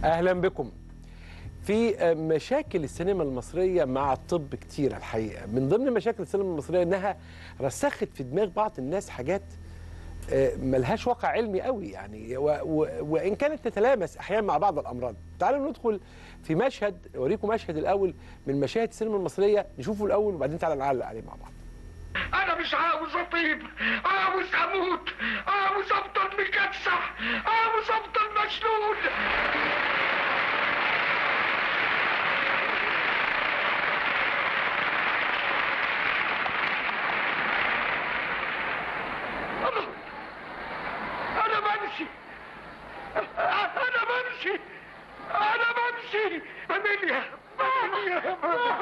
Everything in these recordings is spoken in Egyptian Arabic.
اهلا بكم في مشاكل السينما المصريه مع الطب كتير الحقيقه من ضمن مشاكل السينما المصريه انها رسخت في دماغ بعض الناس حاجات آه، ملهاش واقع علمي قوي يعني و و وان كانت تتلامس احيانا مع بعض الامراض تعالوا ندخل في مشهد اوريكم مشهد الاول من مشاهد السينما المصريه نشوفه الاول وبعدين تعالى نعلق عليه مع بعض انا مش عاوز اطيب عاوز اموت عاوز افضل مكسح عاوز افضل مشلول الله انا بمشي انا بمشي انا بمشي فاميليا فاميليا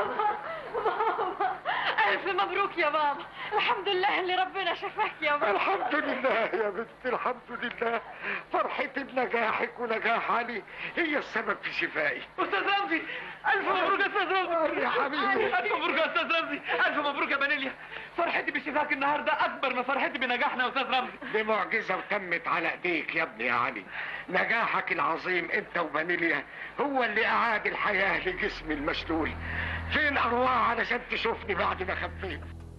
ألف مبروك يا بابا الحمد لله اللي ربنا شفاك يا بابا الحمد لله يا بنتي الحمد لله فرحتي بنجاحك ونجاح علي هي السبب في شفائي استاذ رمزي الف مبروك يا استاذ رمزي يا حبيبي الف مبروك يا استاذ رمزي الف مبروك يا بانيليا فرحتي بشفاك النهارده اكبر من فرحتي بنجاحنا يا استاذ رمزي دي معجزة وتمت على ايديك يا ابني يا علي نجاحك العظيم انت وفانيليا هو اللي اعاد الحياة لجسمي المشلول فين ارواح علشان تشوفني بعد ما خفيت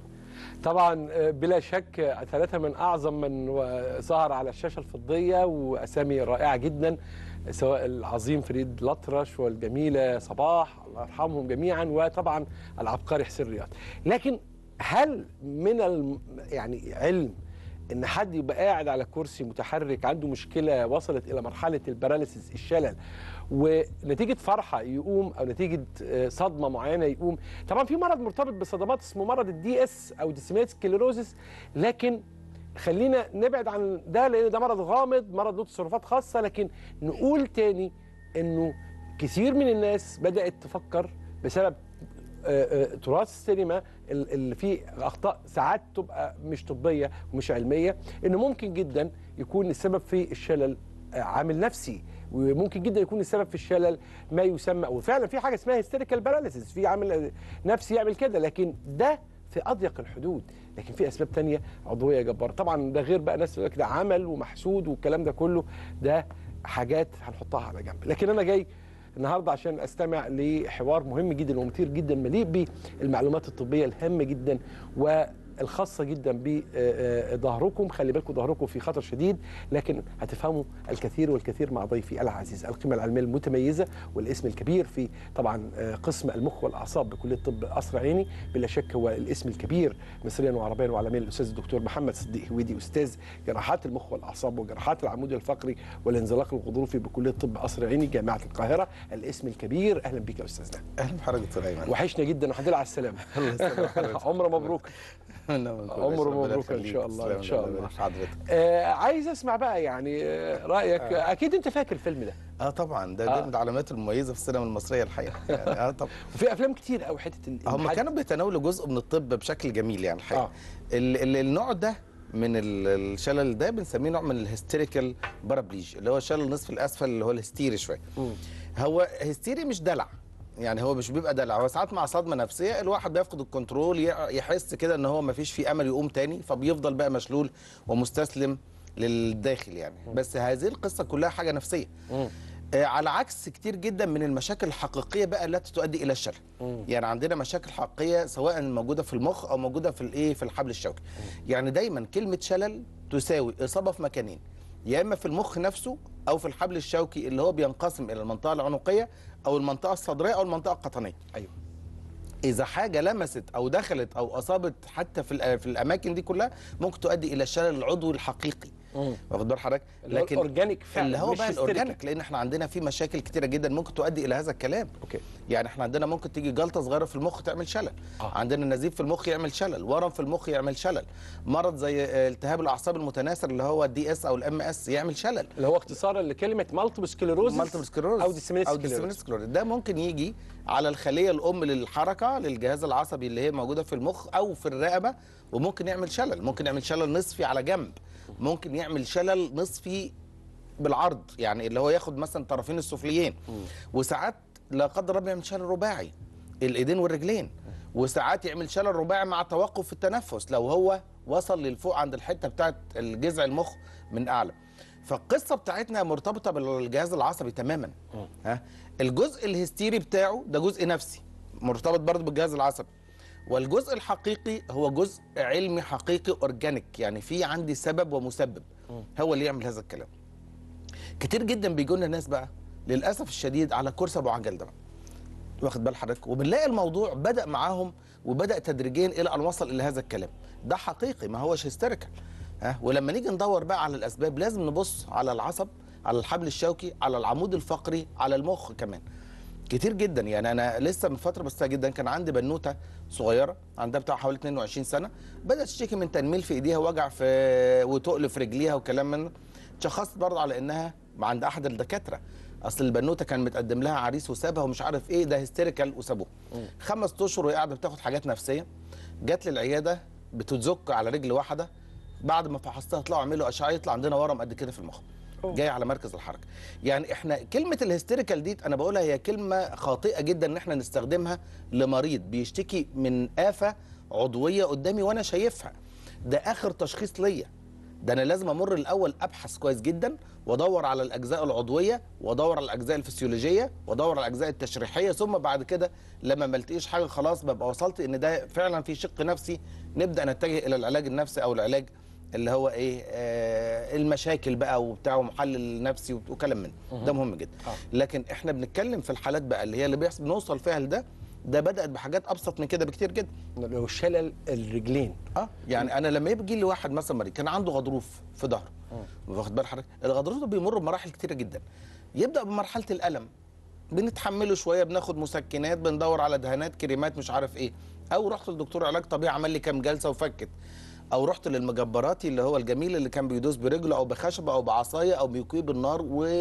طبعا آه، بلا شك آه، ثلاثة من أعظم من و- ظهر على الشاشة الفضية وأسامي رائعة جدا سواء العظيم فريد الأطرش والجميلة صباح الله يرحمهم جميعا وطبعا العبقري حسين رياض لكن هل من الم يعني علم ان حد يبقى قاعد على كرسي متحرك عنده مشكله وصلت الى مرحله الباراليسيس الشلل ونتيجه فرحه يقوم او نتيجه آه، صدمه معينه يقوم طبعا في مرض مرتبط بالصدمات اسمه مرض الدي اس او ديسيميت سكليروزس لكن خلينا نبعد عن ده لان ده مرض غامض مرض له تصرفات خاصه لكن نقول تاني انه كثير من الناس بدات تفكر بسبب آه، آه، تراث السينما ال- اللي فيه اخطاء ساعات تبقى مش طبيه ومش علميه انه ممكن جدا يكون السبب في الشلل آه، عامل نفسي وممكن جدا يكون السبب في الشلل ما يسمى وفعلا في حاجه اسمها هيستيريكال باراليسيس في عامل آه، نفسي يعمل كده لكن ده في اضيق الحدود لكن في اسباب تانية عضويه جباره طبعا ده غير بقى ناس تقول لك ده عمل ومحسود والكلام ده كله ده حاجات هنحطها على جنب لكن انا جاي النهارده عشان استمع لحوار مهم جدا ومثير جدا مليء بالمعلومات الطبيه الهامه جدا والخاصه جدا بظهركم خلي بالكم ظهركم في خطر شديد لكن هتفهموا الكثير والكثير مع ضيفي العزيز القيمه العلميه المتميزه والاسم الكبير في طبعا آه، قسم المخ والاعصاب بكليه طب قصر عيني بلا شك هو الاسم الكبير مصريا وعربيا وعالميا الاستاذ الدكتور محمد صديق هويدي استاذ جراحات المخ والاعصاب وجراحات العمود الفقري والانزلاق الغضروفي بكليه طب قصر عيني جامعه القاهره الاسم الكبير اهلا بك يا استاذنا اهلا بحضرتك دكتور ايمن وحشنا جدا والحمد لله على السلامه الله يسلمك حضرتك. عمر مبروك عمره عمره مبروك إن شاء الله، إن شاء الله. حضرتك آه عايز اسمع بقى يعني آه رايك آه. اكيد انت فاكر الفيلم ده اه طبعا ده آه. ده من العلامات المميزه في السينما المصريه الحقيقه يعني اه طبعا وفي افلام كتير قوي حته إن إن هم حد- كانوا بيتناولوا جزء من الطب بشكل جميل يعني الحقيقه آه. ال- ال- النوع ده من ال- الشلل ده بنسميه نوع من الهستيريكال بارابليج اللي هو الشلل النصف الاسفل اللي هو الهستيري شويه هو هستيري مش دلع يعني هو مش بيبقى دلع هو ساعات مع صدمه نفسيه الواحد بيفقد الكنترول يع- يحس كده ان هو ما فيش فيه امل يقوم تاني فبيفضل بقى مشلول ومستسلم للداخل يعني بس هذه القصه كلها حاجه نفسيه آه، على عكس كتير جدا من المشاكل الحقيقيه بقى التي تؤدي الى الشلل يعني عندنا مشاكل حقيقيه سواء موجوده في المخ او موجوده في الايه في الحبل الشوكي يعني دايما كلمه شلل تساوي اصابه في مكانين يا اما في المخ نفسه او في الحبل الشوكي اللي هو بينقسم الى المنطقه العنقيه او المنطقه الصدريه او المنطقه القطنيه ايوه اذا حاجه لمست او دخلت او اصابت حتى في الأ- في الاماكن دي كلها ممكن تؤدي الى الشلل العضوي الحقيقي واخد بال حضرتك اللي هو الأورجانيك فعلا، اللي هو مش بقى هيستيريكال. الاورجانيك لان احنا عندنا في مشاكل كتيره جدا ممكن تؤدي الى هذا الكلام اوكي يعني احنا عندنا ممكن تيجي جلطه صغيره في المخ تعمل شلل آه. آه. عندنا نزيف في المخ يعمل شلل ورم في المخ يعمل شلل مرض زي آه، التهاب الاعصاب المتناثر اللي هو الدي اس او الام اس يعمل شلل اللي هو اختصارا لكلمه مالتيبل سكليروزس مالتيبل سكليروز او ديسيمينيت او ديسيمينيت سكليروز ده ممكن يجي على الخليه الام للحركه للجهاز العصبي اللي هي موجوده في المخ او في الرقبه وممكن يعمل شلل ممكن يعمل شلل نصفي على جنب ممكن يعمل شلل نصفي بالعرض يعني اللي هو ياخد مثلا طرفين السفليين وساعات لا قدر الله يعمل شلل رباعي الايدين والرجلين وساعات يعمل شلل رباعي مع توقف في التنفس لو هو وصل للفوق عند الحته بتاعت الجذع المخ من اعلى فالقصه بتاعتنا مرتبطه بالجهاز العصبي تماما ها الجزء الهستيري بتاعه ده جزء نفسي مرتبط برضه بالجهاز العصبي والجزء الحقيقي هو جزء علمي حقيقي اورجانيك يعني في عندي سبب ومسبب هو اللي يعمل هذا الكلام كتير جدا بيجوا لنا ناس بقى للاسف الشديد على كرسي ابو عجل ده بقى واخد بال حضرتك وبنلاقي الموضوع بدا معاهم وبدا تدريجيا الى ان وصل الى هذا الكلام ده حقيقي ما هوش هيستيريكال ها ولما نيجي ندور بقى على الاسباب لازم نبص على العصب على الحبل الشوكي على العمود الفقري على المخ كمان كتير جدا يعني انا لسه من فتره بسيطه جدا كان عندي بنوته صغيره عندها بتاع حوالي 22 سنه بدات تشتكي من تنميل في ايديها وجع في وتقل في رجليها وكلام من شخصت برضه على انها عند احد الدكاتره اصل البنوته كان متقدم لها عريس وسابها ومش عارف ايه ده هيستيريكال وسابوه خمس اشهر وهي قاعده بتاخد حاجات نفسيه جت للعياده بتزك على رجل واحده بعد ما فحصتها طلعوا عملوا اشعه يطلع عندنا ورم قد كده في المخ جاي على مركز الحركه يعني احنا كلمه الهستيريكال دي انا بقولها هي كلمه خاطئه جدا ان احنا نستخدمها لمريض بيشتكي من آفة عضويه قدامي وانا شايفها ده اخر تشخيص ليا ده انا لازم امر الاول ابحث كويس جدا وادور على الاجزاء العضويه وادور على الاجزاء الفسيولوجيه وادور على الاجزاء التشريحيه ثم بعد كده لما ما التقيش حاجه خلاص ببقى وصلت ان ده فعلا في شق نفسي نبدا نتجه الى العلاج النفسي او العلاج اللي هو ايه آه المشاكل بقى وبتاع ومحلل نفسي وكلام من ده مهم جدا لكن احنا بنتكلم في الحالات بقى اللي هي اللي بيحصل بنوصل فيها لده ده بدات بحاجات ابسط من كده بكتير جدا لو شلل الرجلين اه يعني انا لما يجي لي واحد مثلا مريض كان عنده غضروف في ظهره واخد بال حضرتك الغضروف ده بيمر بمراحل كتيره جدا يبدا بمرحله الالم بنتحمله شويه بناخد مسكنات بندور على دهانات كريمات مش عارف ايه او رحت لدكتور علاج طبيعي عمل لي كام جلسه وفكت او رحت للمجبراتي اللي هو الجميل اللي كان بيدوس برجله او بخشبه او بعصايه او بيكويه بالنار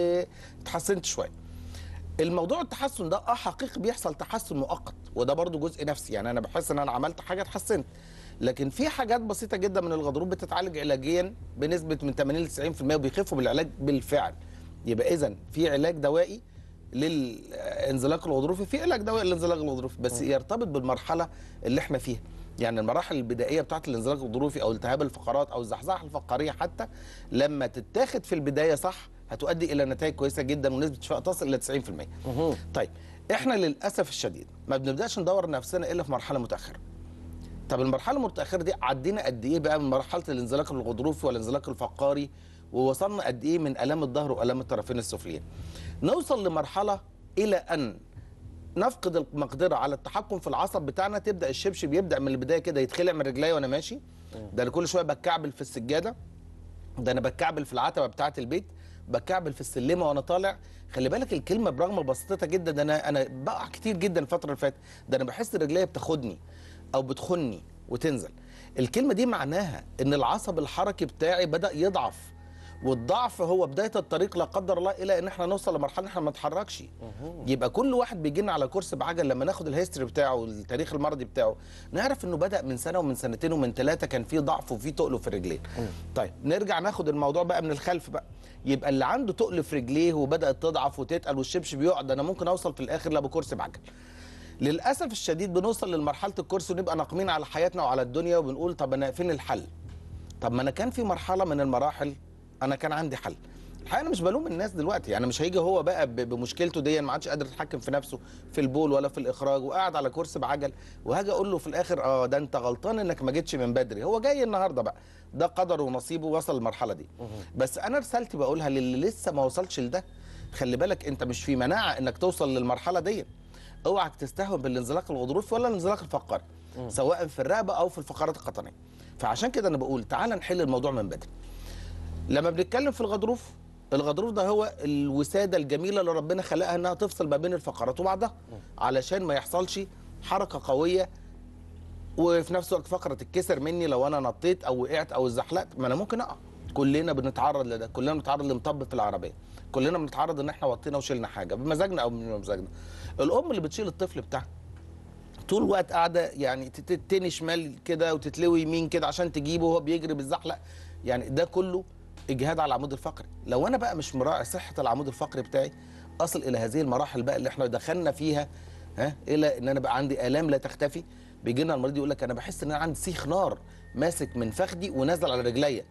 واتحسنت شويه الموضوع التحسن ده اه حقيقي بيحصل تحسن مؤقت وده برضو جزء نفسي يعني انا بحس ان انا عملت حاجه اتحسنت لكن في حاجات بسيطه جدا من الغضروف بتتعالج علاجيا بنسبه من 80 ل 90% وبيخفوا بالعلاج بالفعل يبقى اذا في علاج دوائي للانزلاق الغضروفي في علاج دوائي للانزلاق الغضروفي بس يرتبط بالمرحله اللي احنا فيها يعني المراحل البدائيه بتاعت الانزلاق الغضروفي او التهاب الفقرات او الزحزحه الفقريه حتى لما تتاخد في البدايه صح هتؤدي الى نتائج كويسه جدا ونسبه شفاء تصل الى 90% طيب احنا للاسف الشديد ما بنبداش ندور نفسنا الا في مرحله متاخره طب المرحله المتاخره دي عدينا قد ايه بقى من مرحله الانزلاق الغضروفي والانزلاق الفقاري ووصلنا قد ايه من الام الظهر والام الطرفين السفليين نوصل لمرحله الى ان نفقد المقدره على التحكم في العصب بتاعنا تبدا الشبشب يبدا من البدايه كده يتخلع من رجليا وانا ماشي ده انا كل شويه بتكعبل في السجاده ده انا بتكعبل في العتبه بتاعه البيت بتكعبل في السلمه وانا طالع خلي بالك الكلمه برغم بساطتها جدا ده انا انا بقع كتير جدا الفتره اللي فاتت ده انا بحس رجليا بتاخدني او بتخني وتنزل الكلمه دي معناها ان العصب الحركي بتاعي بدا يضعف والضعف هو بدايه الطريق لا قدر الله الى ان احنا نوصل لمرحله ان احنا ما نتحركش يبقى كل واحد بيجي لنا على كرسي بعجل لما ناخد الهيستوري بتاعه والتاريخ المرضي بتاعه نعرف انه بدا من سنه ومن سنتين ومن ثلاثه كان في ضعف وفي تقل في الرجلين طيب نرجع ناخد الموضوع بقى من الخلف بقى يبقى اللي عنده تقل في رجليه وبدات تضعف وتتقل والشبشب يقعد انا ممكن اوصل في الاخر لا بكرسي بعجل للاسف الشديد بنوصل لمرحله الكرسي ونبقى ناقمين على حياتنا وعلى الدنيا وبنقول طب انا فين الحل طب ما انا كان في مرحله من المراحل انا كان عندي حل الحقيقه انا مش بلوم الناس دلوقتي يعني مش هيجي هو بقى ب- بمشكلته دي ما عادش قادر يتحكم في نفسه في البول ولا في الاخراج وقاعد على كرسي بعجل وهاجي اقول له في الاخر اه ده انت غلطان انك ما جيتش من بدري هو جاي النهارده بقى ده قدره ونصيبه وصل المرحله دي بس انا رسالتي بقولها للي لسه ما وصلش لده خلي بالك انت مش في مناعه انك توصل للمرحله دي اوعك تستهون بالانزلاق الغضروفي ولا الانزلاق الفقري سواء في الرقبه او في الفقرات القطنيه فعشان كده انا بقول تعال نحل الموضوع من بدري لما بنتكلم في الغضروف الغضروف ده هو الوساده الجميله اللي ربنا خلقها انها تفصل ما بين الفقرات وبعضها علشان ما يحصلش حركه قويه وفي نفس الوقت فقره تتكسر مني لو انا نطيت او وقعت او اتزحلقت ما انا ممكن اقع كلنا بنتعرض لده كلنا بنتعرض لمطب في العربيه كلنا بنتعرض ان احنا وطينا وشلنا حاجه بمزاجنا او مش بمزاجنا الام اللي بتشيل الطفل بتاعها طول الوقت قاعده يعني تت- تتني شمال كده وتتلوي يمين كده عشان تجيبه وهو بيجري بالزحلق يعني ده كله اجهاد على العمود الفقري لو انا بقى مش مراعي صحه العمود الفقري بتاعي اصل الى هذه المراحل بقى اللي احنا دخلنا فيها ها الى ان انا بقى عندي الام لا تختفي بيجي لنا المريض يقول لك انا بحس ان انا عندي سيخ نار ماسك من فخدي ونازل على رجليا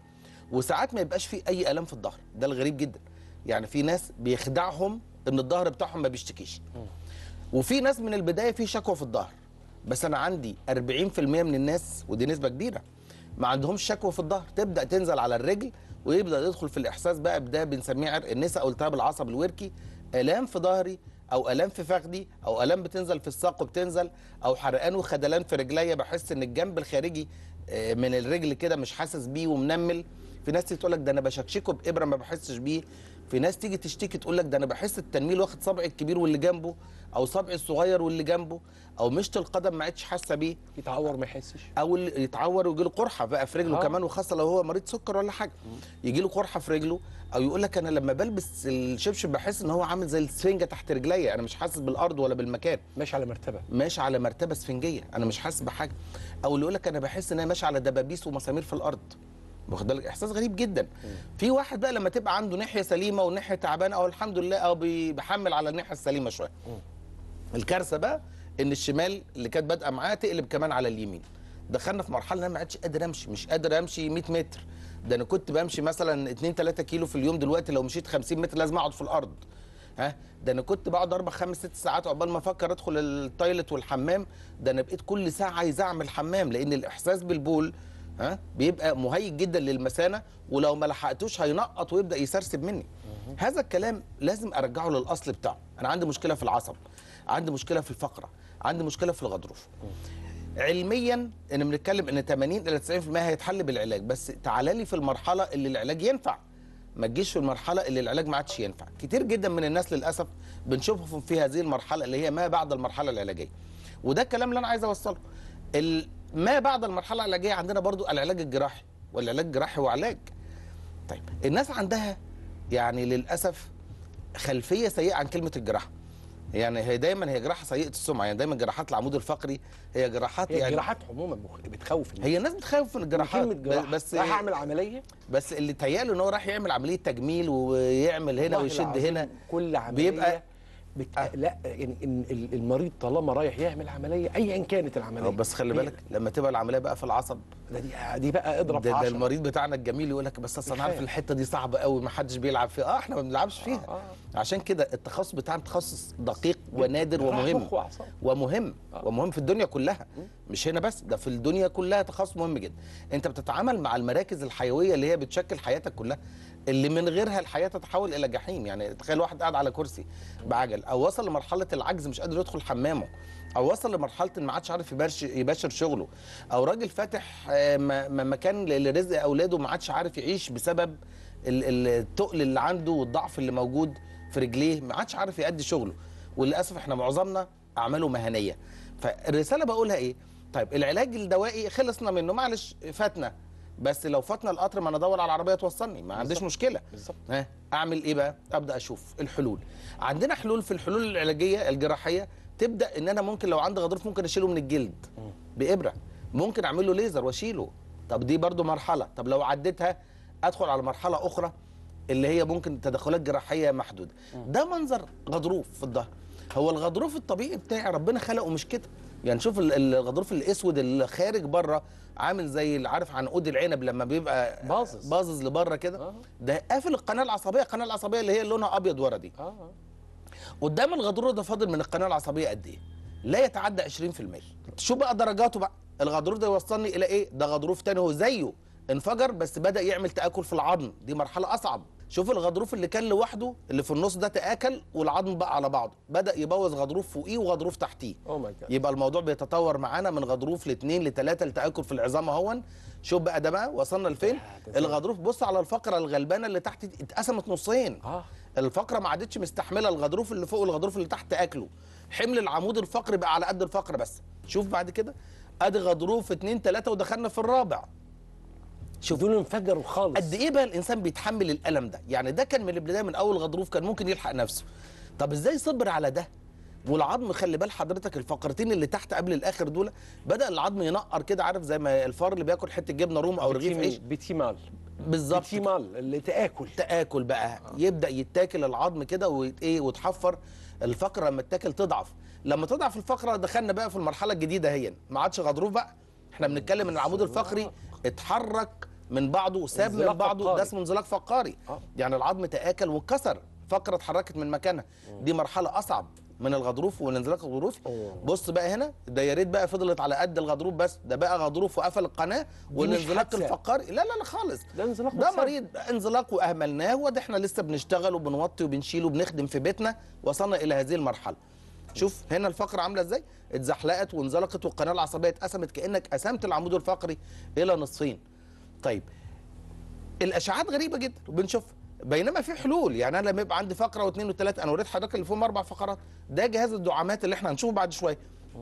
وساعات ما يبقاش فيه اي الام في الظهر ده الغريب جدا يعني في ناس بيخدعهم ان الظهر بتاعهم ما بيشتكيش وفي ناس من البدايه في شكوى في الظهر بس انا عندي 40% من الناس ودي نسبه كبيره ما عندهمش شكوى في الظهر تبدا تنزل على الرجل ويبدا يدخل في الاحساس بقى بده بنسميه عرق النساء او التهاب العصب الوركي الام في ظهري او الام في فخدي او الام بتنزل في الساق وبتنزل او حرقان وخدلان في رجليا بحس ان الجنب الخارجي آه، من الرجل كده مش حاسس بيه ومنمل في ناس تيجي تقول لك ده انا بشكشكه بابره ما بحسش بيه في ناس تيجي تشتكي تقول لك ده انا بحس التنميل واخد صبعي الكبير واللي جنبه او صبعي الصغير واللي جنبه او مشط القدم ما عادش حاسه بيه يتعور ما يحسش او اللي يتعور ويجي له قرحه بقى في رجله آه. آه. كمان وخاصه لو هو مريض سكر ولا حاجه يجي له قرحه في رجله او يقول لك انا لما بلبس الشبشب بحس ان هو عامل زي السفنجه تحت رجليا انا مش حاسس بالارض ولا بالمكان ماشي على مرتبه ماشي على مرتبه سفنجيه انا مش حاسس بحاجه او اللي يقول لك انا بحس ان انا ماشي على دبابيس ومسامير في الارض واخد بالك احساس غريب جدا في واحد بقى لما تبقى عنده ناحيه سليمه وناحيه تعبانه او الحمد لله او بي- بيحمل على الناحيه السليمه شويه الكارثه بقى ان الشمال اللي كانت بادئه معاه تقلب كمان على اليمين دخلنا في مرحله ان انا ما عادش قادر امشي مش قادر امشي 100 متر ده انا كنت بمشي مثلا 2 3 كيلو في اليوم دلوقتي لو مشيت 50 متر لازم اقعد في الارض ها ده انا كنت بقعد اربع خمس ست ساعات عقبال ما افكر ادخل التويلت والحمام ده انا بقيت كل ساعه عايز اعمل حمام لان الاحساس بالبول ها بيبقى مهيج جدا للمثانه ولو ما لحقتوش هينقط ويبدا يسرسب مني هذا الكلام لازم ارجعه للاصل بتاعه انا عندي مشكله في العصب عندي مشكله في الفقره عندي مشكله في الغضروف علميا ان بنتكلم ان 80 الى 90% هيتحل بالعلاج بس تعالى لي في المرحله اللي العلاج ينفع ما تجيش في المرحله اللي العلاج ما عادش ينفع كتير جدا من الناس للاسف بنشوفهم في هذه المرحله اللي هي ما بعد المرحله العلاجيه وده الكلام اللي انا عايز اوصله ال- ما بعد المرحله العلاجيه عندنا برضو العلاج الجراحي والعلاج الجراحي هو علاج طيب الناس عندها يعني للاسف خلفيه سيئه عن كلمه الجراحه يعني هي دايما هي جراحه سيئه السمعه يعني دايما جراحات العمود الفقري هي جراحات هي يعني الجراحات عموما مخ- بتخوف الناس هي الناس بتخاف من الجراحات كلمه جراحه بس راح اعمل عمليه بس اللي تهيأله ان هو راح يعمل عمليه تجميل ويعمل هنا والله ويشد العظيم هنا كل عمليه بيبقى- بت... آه. لا يعني إن ال- المريض طالما رايح يعمل عمليه ايا كانت العمليه أه بس خلي بالك لما تبقى العمليه بقى في العصب ده دي, دي بقى اضرب ده, في ده عشرة. المريض بتاعنا الجميل يقول لك بس اصل انا عارف بيخاف. الحته دي صعبه قوي ما حدش بيلعب فيها اه احنا ما بنلعبش فيها آه. عشان كده التخصص بتاعنا تخصص دقيق ونادر جراح ومهم مخ وأعصاب. ومهم آه. ومهم في الدنيا كلها مش هنا بس ده في الدنيا كلها تخصص مهم جدا انت بتتعامل مع المراكز الحيويه اللي هي بتشكل حياتك كلها اللي من غيرها الحياه تتحول الى جحيم يعني تخيل واحد قاعد على كرسي بعجل او وصل لمرحله العجز مش قادر يدخل حمامه او وصل لمرحله ان ما عادش عارف يباشر يباشر شغله او راجل فاتح آه، م- م- مكان لرزق اولاده ما عادش عارف يعيش بسبب ال- ال- التقل اللي عنده والضعف اللي موجود في رجليه ما عادش عارف يأدي شغله وللاسف احنا معظمنا اعماله مهنيه فالرساله بقولها ايه طيب العلاج الدوائي خلصنا منه معلش فاتنا بس لو فاتنا القطر ما انا ادور على العربيه توصلني ما عنديش بالظبط. مشكله بالظبط ها اعمل ايه بقى ابدا اشوف الحلول عندنا حلول في الحلول العلاجيه الجراحيه تبدا ان انا ممكن لو عندي غضروف ممكن اشيله من الجلد بابره ممكن اعمل له ليزر واشيله طب دي برضو مرحله طب لو عديتها ادخل على مرحله اخرى اللي هي ممكن تدخلات جراحيه محدوده ده منظر غضروف في الظهر هو الغضروف الطبيعي بتاعي ربنا خلقه مش كده يعني شوف ال- الغضروف الاسود اللي خارج بره عامل زي اللي عارف عنقود العنب لما بيبقى باظظ. باظظ لبره كده آه. ده قافل القناه العصبيه القناه العصبيه اللي هي لونها ابيض ورا دي اه آه. قدام الغضروف ده فاضل من القناه العصبيه قد ايه لا يتعدى 20% شو بقى درجاته بقى الغضروف ده يوصلني الى ايه ده غضروف تاني هو زيه انفجر بس بدا يعمل تاكل في العظم دي مرحله اصعب شوف الغضروف اللي كان لوحده اللي في النص ده تاكل والعظم بقى على بعضه بدا يبوظ غضروف فوقيه وغضروف تحتيه اوه ماي جاد يبقى الموضوع بيتطور معانا من غضروف لاثنين لثلاثه لتاكل في العظام اهون شوف بقى ده بقى وصلنا لفين ده زي- الغضروف بص على الفقره الغلبانه اللي تحت دي اتقسمت نصين اه الفقره ما عادتش مستحمله الغضروف اللي فوق والغضروف اللي تحت اكله حمل العمود الفقري بقى على قد الفقره بس شوف بعد كده ادي غضروف اتنين تلاته ودخلنا في الرابع شوف دول انفجروا خالص قد ايه بقى الانسان بيتحمل الالم ده يعني ده كان من البدايه من اول غضروف كان ممكن يلحق نفسه طب ازاي صبر على ده والعظم خلي بال حضرتك الفقرتين اللي تحت قبل الاخر دول بدا العظم ينقر كده عارف زي ما الفار اللي بياكل حته جبنه روم او رغيف عيش بتيمال بالظبط بتيمال اللي تاكل تاكل بقى يبدا يتاكل العظم كده وايه وتحفر الفقره لما تاكل تضعف لما تضعف الفقره دخلنا بقى في المرحله الجديده هي ما عادش غضروف بقى احنا بنتكلم ان العمود الفقري اتحرك من بعضه وساب من انزلاق بعضه فقاري. ده اسمه انزلاق فقاري آه. يعني العظم تاكل واتكسر فقره اتحركت من مكانها دي مرحله اصعب من الغضروف والانزلاق الغضروفي أوه. بص بقى هنا ده يا ريت بقى فضلت على قد الغضروف بس ده بقى غضروف وقفل القناه والانزلاق حادثة. الفقاري لا لا لا خالص ده انزلاق ده بسبب. مريض انزلاق واهملناه وده احنا لسه بنشتغل وبنوطي وبنشيل وبنخدم في بيتنا وصلنا الى هذه المرحله شوف هنا الفقره عامله ازاي اتزحلقت وانزلقت والقناه العصبيه اتقسمت كانك قسمت العمود الفقري الى نصفين طيب الاشعاعات غريبه جدا وبنشوفها بينما في حلول يعني انا لما يبقى عندي فقره واثنين وثلاثه انا وريت حضرتك اللي فيهم اربع فقرات ده جهاز الدعامات اللي احنا هنشوفه بعد شويه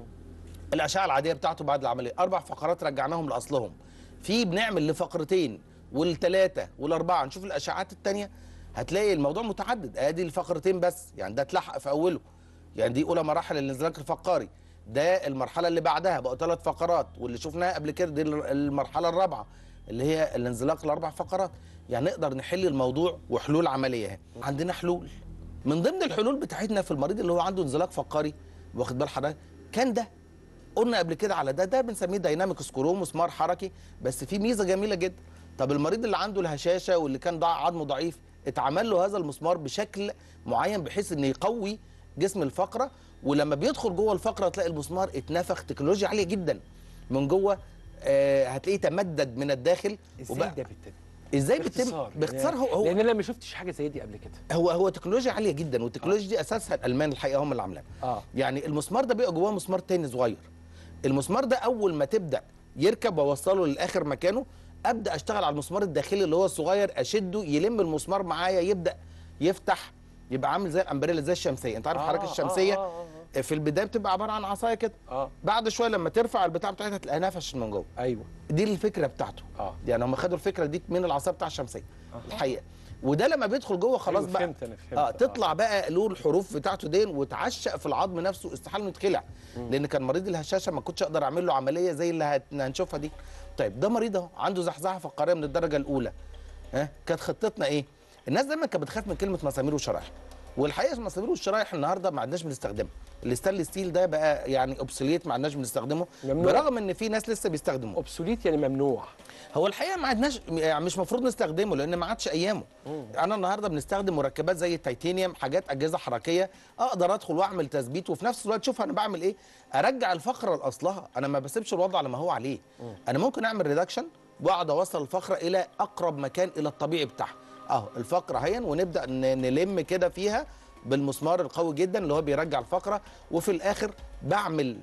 الاشعه العاديه بتاعته بعد العمليه اربع فقرات رجعناهم لاصلهم في بنعمل لفقرتين والثلاثه والاربعه نشوف الاشعات الثانيه هتلاقي الموضوع متعدد ادي الفقرتين بس يعني ده اتلحق في اوله يعني دي اولى مراحل الانزلاق الفقاري ده المرحله اللي بعدها بقوا ثلاث فقرات واللي شفناها قبل كده دي المرحله الرابعه اللي هي الانزلاق الاربع فقرات يعني نقدر نحل الموضوع وحلول عمليه اهي عندنا حلول من ضمن الحلول بتاعتنا في المريض اللي هو عنده انزلاق فقاري واخد بال حضرتك كان ده قلنا قبل كده على ده ده بنسميه دايناميك سكرو مسمار حركي بس في ميزه جميله جدا طب المريض اللي عنده الهشاشه واللي كان ضاع عظمه ضعيف اتعمل له هذا المسمار بشكل معين بحيث انه يقوي جسم الفقره ولما بيدخل جوه الفقره تلاقي المسمار اتنفخ تكنولوجيا عاليه جدا من جوه آه هتلاقيه تمدد من الداخل ازاي وبقى ده بيتم ازاي بيتم باختصار باختصار هو هو لان انا ما شفتش حاجه زي دي قبل كده هو هو تكنولوجيا عاليه جدا والتكنولوجيا دي اساسها الالمان الحقيقه هم اللي عاملاها اه يعني المسمار ده بيبقى جواه مسمار تاني صغير المسمار ده اول ما تبدا يركب واوصله لاخر مكانه ابدا اشتغل على المسمار الداخلي اللي هو الصغير اشده يلم المسمار معايا يبدا يفتح يبقى عامل زي الامبريلا زي الشمسيه انت عارف آه، الحركه آه، الشمسيه آه، آه، في البدايه بتبقى عباره عن عصايه كده اه بعد شويه لما ترفع البتاع بتاعتها تلاقيها نفشت من جوه ايوه دي الفكره بتاعته اه يعني هم خدوا الفكره دي من العصايه بتاع الشمسيه الحقيقه وده لما بيدخل جوه خلاص أيوة، بقى فهمت انا فهمت اه تطلع بقى له الحروف بتاعته دي وتعشق في العظم نفسه استحاله انه يتخلع لان كان مريض الهشاشه ما كنتش اقدر اعمل له عمليه زي اللي هت- هنشوفها دي طيب ده مريض اهو عنده زحزحه فقاريه من الدرجه الاولى ها كانت خطتنا ايه الناس دايما كانت بتخاف من كلمه مسامير وشرايح والحقيقه المسامير والشرايح النهارده ما عدناش بنستخدمها الستانلس ستيل ده بقى يعني اوبسوليت ما عدناش بنستخدمه ممنوع. برغم ان في ناس لسه بيستخدموه اوبسوليت يعني ممنوع هو الحقيقه ما عدناش يعني مش مفروض نستخدمه لان ما عادش ايامه انا النهارده بنستخدم مركبات زي التيتانيوم حاجات اجهزه حركيه اقدر ادخل واعمل تثبيت وفي نفس الوقت شوف انا بعمل ايه ارجع الفقره لاصلها انا ما بسيبش الوضع على ما هو عليه انا ممكن اعمل ريدكشن واقعد اوصل الفقره الى اقرب مكان الى الطبيعي بتاعها اهو الفقره هين ونبدا ن- نلم كده فيها بالمسمار القوي جدا اللي هو بيرجع الفقره وفي الاخر بعمل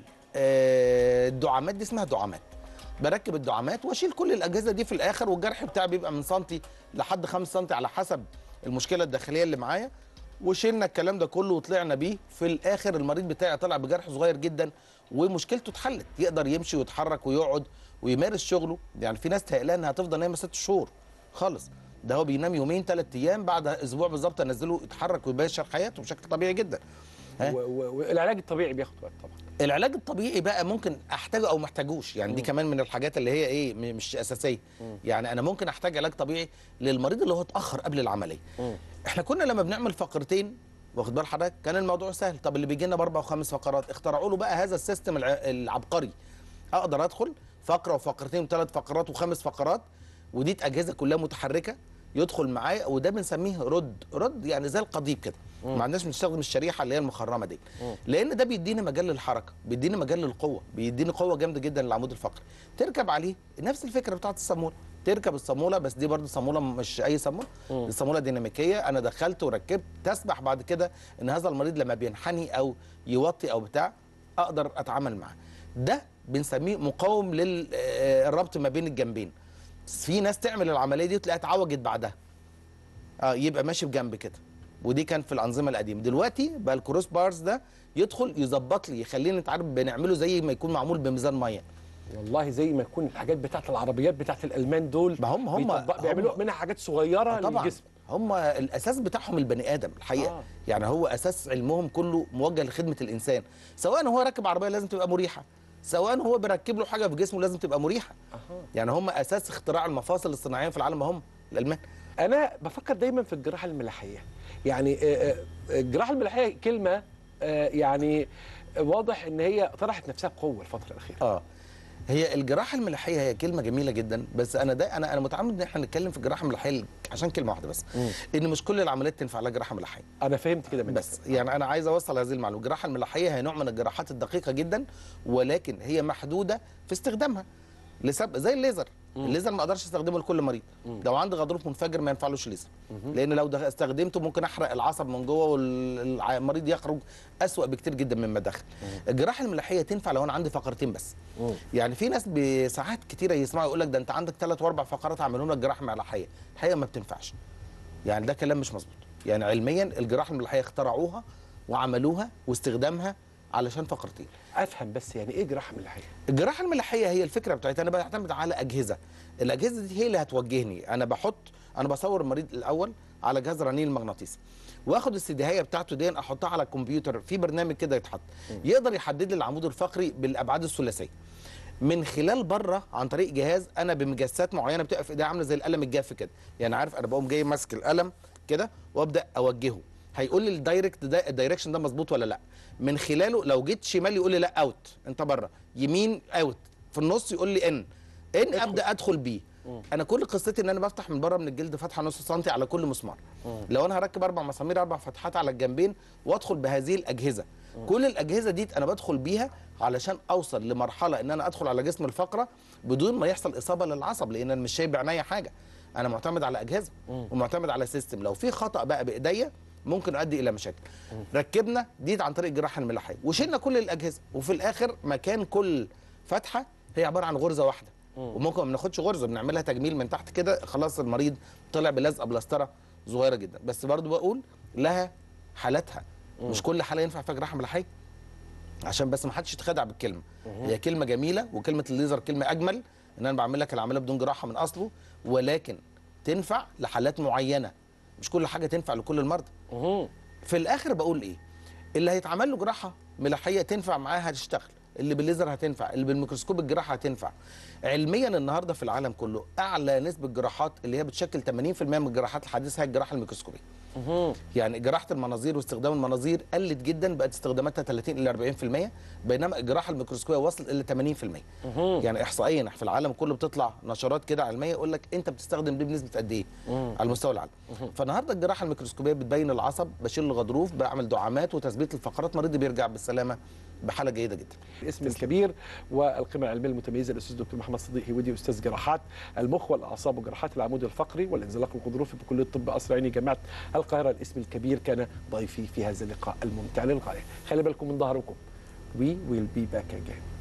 آه، الدعامات دي اسمها دعامات بركب الدعامات واشيل كل الاجهزه دي في الاخر والجرح بتاعي بيبقى من سنتي لحد 5 سنتي على حسب المشكله الداخليه اللي معايا وشيلنا الكلام ده كله وطلعنا بيه في الاخر المريض بتاعي طلع بجرح صغير جدا ومشكلته اتحلت يقدر يمشي ويتحرك ويقعد ويمارس شغله يعني في ناس تقلقان انها هتفضل نايمه ست شهور خالص ده هو بينام يومين ثلاث ايام بعد اسبوع بالظبط انزله يتحرك ويباشر حياته بشكل طبيعي جدا ها؟ و- و- والعلاج الطبيعي بياخد وقت طبعا العلاج الطبيعي بقى ممكن احتاجه او محتاجوش يعني دي كمان من الحاجات اللي هي ايه م- مش اساسيه يعني انا ممكن احتاج علاج طبيعي للمريض اللي هو اتاخر قبل العمليه احنا كنا لما بنعمل فقرتين واخد بال حضرتك كان الموضوع سهل طب اللي بيجي لنا باربع وخمس فقرات اخترعوا له بقى هذا السيستم الع- العبقري اقدر ادخل فقره وفقرتين وثلاث فقرات وخمس فقرات ودي اجهزه كلها متحركه يدخل معايا وده بنسميه رد رد يعني زي القضيب كده ما عندناش بنستخدم الشريحه اللي هي المخرمه دي لان ده بيديني مجال للحركه بيديني مجال للقوه بيديني قوه جامده جدا للعمود الفقري تركب عليه نفس الفكره بتاعت الصاموله تركب الصاموله بس دي برضه صاموله مش اي صاموله دي صاموله ديناميكيه انا دخلت وركبت تسمح بعد كده ان هذا المريض لما بينحني او يوطي او بتاع اقدر اتعامل معاه ده بنسميه مقاوم للربط ما بين الجنبين في ناس تعمل العمليه دي وتلاقيها اتعوجت بعدها اه يبقى ماشي بجنب كده ودي كان في الانظمه القديمه دلوقتي بقى الكروس بارز ده يدخل يظبط لي يخليني انت عارف بنعمله زي ما يكون معمول بميزان ميه والله زي ما يكون الحاجات بتاعت العربيات بتاعت الالمان دول ما هم- هم- بيطبق- بيعملوا هم- منها حاجات صغيره آه طبعا للجسم هم الاساس بتاعهم البني ادم الحقيقه آه. آه. يعني هو اساس علمهم كله موجه لخدمه الانسان سواء هو راكب عربيه لازم تبقى مريحه سواء هو بيركب له حاجه في جسمه لازم تبقى مريحه أها. يعني هم اساس اختراع المفاصل الصناعيه في العالم هم الالمان انا بفكر دايما في الجراحه الملاحيه يعني آه، آه، الجراحه الملاحيه كلمه آه، يعني واضح ان هي طرحت نفسها بقوه الفتره الاخيره اه هي الجراحه الملاحيه هي كلمه جميله جدا بس انا ده انا انا متعمد ان احنا نتكلم في الجراحه الملاحيه عشان كلمه واحده بس ان مش كل العمليات تنفع لها جراحه ملاحيه انا فهمت كده منك بس يعني انا عايز اوصل هذه المعلومه الجراحه الملاحيه هي نوع من الجراحات الدقيقه جدا ولكن هي محدوده في استخدامها لسبب زي الليزر الليزر ما اقدرش استخدمه لكل مريض لو عندي غضروف منفجر ما ينفعلوش ليزر لان لو ده استخدمته ممكن احرق العصب من جوه والمريض يخرج اسوأ بكتير جدا مما دخل الجراحه الملاحيه تنفع لو انا عندي فقرتين بس يعني في ناس بساعات كتيره يسمعوا يقول لك ده انت عندك ثلاث واربع فقرات اعملهم لك جراحه ملاحيه الحقيقه ما بتنفعش يعني ده كلام مش مظبوط يعني علميا الجراحه الملاحيه اخترعوها وعملوها واستخدامها علشان فقرتين افهم بس يعني ايه جراحه ملاحيه الجراحه الملاحيه هي الفكره بتاعتها انا بعتمد على اجهزه الاجهزه دي هي اللي هتوجهني انا بحط انا بصور المريض الاول على جهاز رنين مغناطيسي واخد السداهيه بتاعته دي احطها على الكمبيوتر في برنامج كده يتحط يقدر يحدد لي العمود الفقري بالابعاد الثلاثيه من خلال بره عن طريق جهاز انا بمجسات معينه بتبقى في ايديا عامله زي القلم الجاف كده يعني عارف انا بقوم جاي ماسك القلم كده وابدا اوجهه هيقول لي الدايركت ده الدايركشن ده مظبوط ولا لا من خلاله لو جيت شمال يقول لي لا اوت انت بره يمين اوت في النص يقول لي ان ان ابدا ادخل بيه انا كل قصتي ان انا بفتح من بره من الجلد فتحه نص سنتي على كل مسمار لو انا هركب اربع مسامير اربع فتحات على الجنبين وادخل بهذه الاجهزه كل الاجهزه دي انا بدخل بيها علشان اوصل لمرحله ان انا ادخل على جسم الفقره بدون ما يحصل اصابه للعصب لان انا مش شايف بعينيا حاجه انا معتمد على اجهزه ومعتمد على سيستم لو في خطا بقى بايديا ممكن يؤدي الى مشاكل ركبنا دي عن طريق الجراحه الملاحيه وشلنا كل الاجهزه وفي الاخر مكان كل فتحه هي عباره عن غرزه واحده وممكن ما بناخدش غرزه بنعملها تجميل من تحت كده خلاص المريض طلع بلزقه بلاستره صغيره جدا بس برضو بقول لها حالاتها مش كل حاله ينفع فيها جراحه ملاحيه عشان بس ما حدش يتخدع بالكلمه هي كلمه جميله وكلمه الليزر كلمه اجمل ان انا بعمل لك العمليه بدون جراحه من اصله ولكن تنفع لحالات معينه مش كل حاجه تنفع لكل المرضى في الاخر بقول ايه اللي هيتعمل له جراحه ملاحيه تنفع معاه هتشتغل اللي بالليزر هتنفع اللي بالميكروسكوب الجراحه هتنفع علميا النهارده في العالم كله اعلى نسبه جراحات اللي هي بتشكل 80% من الجراحات الحديثه هي الجراحه الميكروسكوبيه يعني جراحه المناظير واستخدام المناظير قلت جدا بقت استخداماتها 30 الى 40% بينما الجراحه الميكروسكوبيه وصلت الى 80% يعني احصائيا في العالم كله بتطلع نشرات كده علميه يقول لك انت بتستخدم دي بنسبه قد ايه على مستوى العالم فالنهارده الجراحه الميكروسكوبيه بتبين العصب بشيل الغضروف بعمل دعامات وتثبيت الفقرات مريض بيرجع بالسلامه بحاله جيده جدا الاسم الكبير والقيمه العلميه المتميزه الاستاذ دكتور محمد صديق هودي استاذ جراحات المخ والاعصاب وجراحات العمود الفقري والانزلاق الغضروفي بكليه الطب قصر عيني جامعه القاهره الاسم الكبير كان ضيفي في هذا اللقاء الممتع للغايه خلي بالكم من ظهركم we will be back again